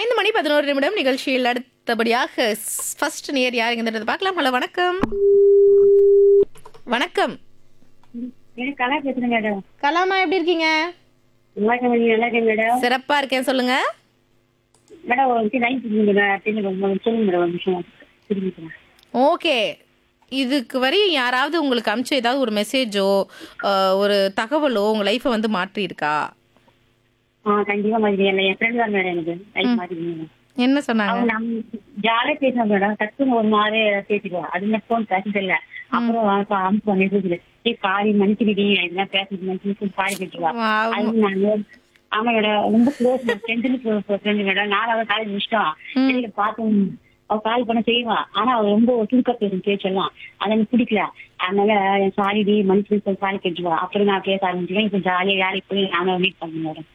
ஐந்து மணி பதினோரு நிமிடம் நிகழ்ச்சியில் அடுத்தபடியாக ஃபர்ஸ்ட் நேர் யாருங்கிறத பார்க்கலாம் ஹலோ வணக்கம் வணக்கம் எனக்கு கலா பேசுறேன் மேடம் கலாமா எப்படி இருக்கீங்க நல்லா இருக்கேன் நீங்க நல்லா இருக்கேன் மேடம் சிறப்பா இருக்கேன் சொல்லுங்க மேடம் ஒரு நிமிஷம் லைன் திரும்பி மேடம் ரொம்ப சொல்லுங்க மேடம் ஒரு நிமிஷம் திரும்பிக்கிறேன் ஓகே இதுக்கு வரையும் யாராவது உங்களுக்கு அனுப்பிச்ச ஏதாவது ஒரு மெசேஜோ ஒரு தகவலோ உங்க லைஃப்பை வந்து மாற்றி இருக்கா ஆ கண்டிப்பா மாதிரி இல்லை என் ஃப்ரெண்ட் தான் மேடம் எனக்கு லைஃப் மாதிரி மேடம் என்ன சொன்னாங்க அவங்க நம்ம ஜாலியா பேசினா மேடம் டக்குன்னு ஒரு மாதிரி பேசிடுவா அது மாதிரி ஃபோன் பேசுறது இல்ல அப்புறம் அனுப்புவா மெசேஜ்ல ஏ சாரி மன்னிச்சுக்கிட்டீ இதெல்லாம் பேசுறது மனுஷன் சாரி கேட்டுவா Wow. அது நான் ஆமா மேடம் ரொம்ப க்ளோஸ் ஃப்ரெண்டுன்னு ஃப்ரெண்டு மேடம் நாலாவது காலேஜ் முடிச்சிட்டோம் வெளியில பார்த்தோம் அவ கால் பண்ண செய்வா ஆனா அவ ரொம்ப சுருக்க பேசும் பேச்செல்லாம் அது எனக்கு பிடிக்கல அதனால சாரி டி மனுஷன் சாரி கேட்டுவா அப்புறம் நான் பேச ஆரம்பிச்சுவேன் இப்ப ஜாலியா வேலைக்கு போய் நானும் மீட் பண்ணேன் மேடம்